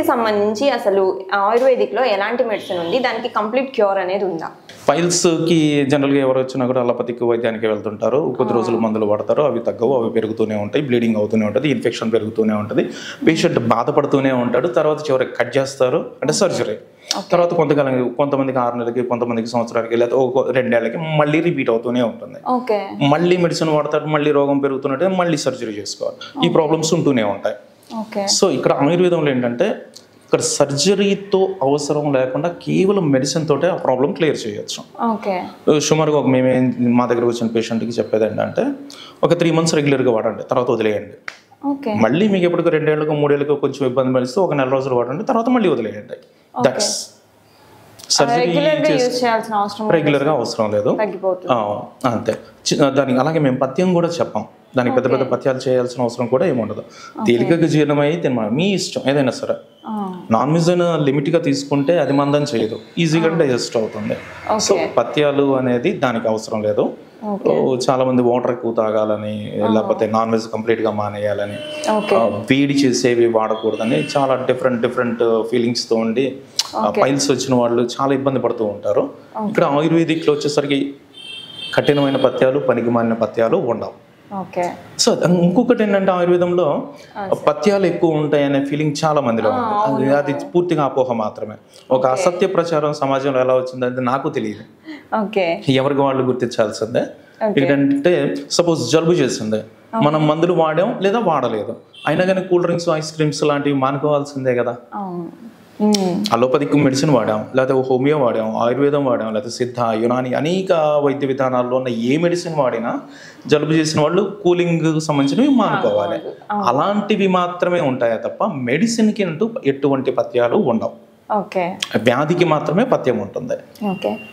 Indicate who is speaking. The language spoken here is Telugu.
Speaker 1: సంబంధించి అసలు ఆయుర్వేదిక్ లో ఎలాంటి మెడిసిన్ ఉంది దానికి కంప్లీట్ క్యూర్ అనేది ఉందా
Speaker 2: పైల్స్కి జనరల్గా ఎవరు వచ్చినా కూడా అల్లపతికి వైద్యానికి వెళ్తుంటారు కొద్ది రోజులు మందులు పడతారు అవి తగ్గవు అవి పెరుగుతూనే ఉంటాయి బ్లీడింగ్ అవుతూనే ఉంటుంది ఇన్ఫెక్షన్ పెరుగుతూనే ఉంటుంది పేషెంట్ బాధపడుతూనే ఉంటాడు తర్వాత చివరికి కట్ చేస్తారు అంటే సర్జరీ తర్వాత కొంతకాలం కొంతమందికి ఆరు నెలలకి కొంతమందికి సంవత్సరాలకి లేదా ఒక రెండేళ్ళకి మళ్ళీ రిపీట్ అవుతూనే ఉంటుంది
Speaker 1: ఓకే
Speaker 2: మళ్ళీ మెడిసిన్ వాడతారు మళ్ళీ రోగం పెరుగుతున్నట్టే మళ్ళీ సర్జరీ చేసుకోవాలి ఈ ప్రాబ్లమ్స్ ఉంటూనే ఉంటాయి
Speaker 1: ఓకే
Speaker 2: సో ఇక్కడ ఆయుర్వేదంలో ఏంటంటే ఇక్కడ సర్జరీతో అవసరం లేకుండా కేవలం మెడిసిన్ తోటే ఆ ప్రాబ్లం క్లియర్ చేయొచ్చు
Speaker 1: ఓకే
Speaker 2: సుమారుగా ఒక మేము ఏం- మా దగ్గర వచ్చిన పేషెంట్కి చెప్పేది ఏంటంటే ఒక త్రీ మంత్స్ రెగ్యులర్గా వాడండి తర్వాత వదిలేయండి
Speaker 1: ఓకే
Speaker 2: మళ్ళీ మీకు ఎప్పటికో రెండేళ్ళకు మూడేళ్ళకు కొంచెం ఇబ్బంది పడిస్తే ఒక నెల రోజులు వాడండి తర్వాత మళ్ళీ వదిలేయండి దట్స్ సర్జరీ
Speaker 1: రెగ్యులర్ గా యూజ్ చేయాల్సిన అవసరం
Speaker 2: రెగ్యులర్గా అవసరం లేదు
Speaker 1: తగ్గిపోతుంది
Speaker 2: ఆ, అంతే చి- దానికి అలాగే మేము పథ్యం కూడా చెప్పాం దానికి పెద్ద పెద్ద పథ్యాలు చేయాల్సిన అవసరం కూడా ఏమి ఉండదు తేలికగా జీర్ణమై తినమని మీ ఇష్టం ఏదైనా సరే
Speaker 1: ఆ,
Speaker 2: నాన్ వెజ్ అయినా లిమిట్గా తీసుకుంటే అది మందం చేయదు ఈజీగా డైజెస్ట్ అవుతుంది సో పథ్యాలు అనేది దానికి అవసరం లేదు ఓ, చాలా మంది వాటర్ ఎక్కువ తాగాలని లేకపోతే నాన్ వెజ్ కంప్లీట్ గా మానేయాలని
Speaker 1: ఓకే
Speaker 2: ఆ, వేడి చేసేవి వాడకూడదని చాలా డిఫరెంట్ డిఫరెంట్ ఫీలింగ్స్ తో ఉండి పైల్స్ వచ్చిన వాళ్ళు చాలా ఇబ్బంది పడుతూ ఉంటారు ఇక్కడ ఆయుర్వేదిక్ లో వచ్చేసరికి కఠినమైన పథ్యాలు పనికిమాలిన పథ్యాలు ఉండవు
Speaker 1: ఓకే
Speaker 2: సో ఇంకొకటి ఏంటంటే ఆయుర్వేదంలో పథ్యాలు ఎక్కువ ఉంటాయనే ఫీలింగ్ చాలా మందిలో ఉంది అది- అది పూర్తిగా అపోహ మాత్రమే ఒక అసత్య ప్రచారం సమాజంలో ఎలా వచ్చిందంటే నాకు తెలియదు
Speaker 1: ఓకే
Speaker 2: ఎవరికి వాళ్ళు గుర్తించాల్సిందే ఏంటంటే సపోజ్ జలుబు చేసిందే మనం మందులు వాడాం లేదా వాడలేదు అయినా కానీ కూల్ డ్రింక్స్ ఐస్ క్రీమ్స్ లాంటివి మానుకోవాల్సిందే కదా
Speaker 1: అవును మ్మ్.
Speaker 2: అలోపతిక్ మెడిసిన్ వాడాం లేకపోతే హోమియో వాడాం ఆయుర్వేదం వాడాం లేకపోతే సిద్ధ యునాని అనేక వైద్య విధానాల్లో ఉన్న ఏ మెడిసిన్ వాడినా జలుబు చేసిన వాళ్ళు కూలింగ్ సంబంధించినవి మానుకోవాలి అలాంటివి మాత్రమే ఉంటాయా తప్ప మెడిసిన్కి అంటూ ఎటువంటి పథ్యాలు ఉండవు
Speaker 1: ఓకే
Speaker 2: వ్యాధికి మాత్రమే పథ్యం ఉంటుంది
Speaker 1: ఓకే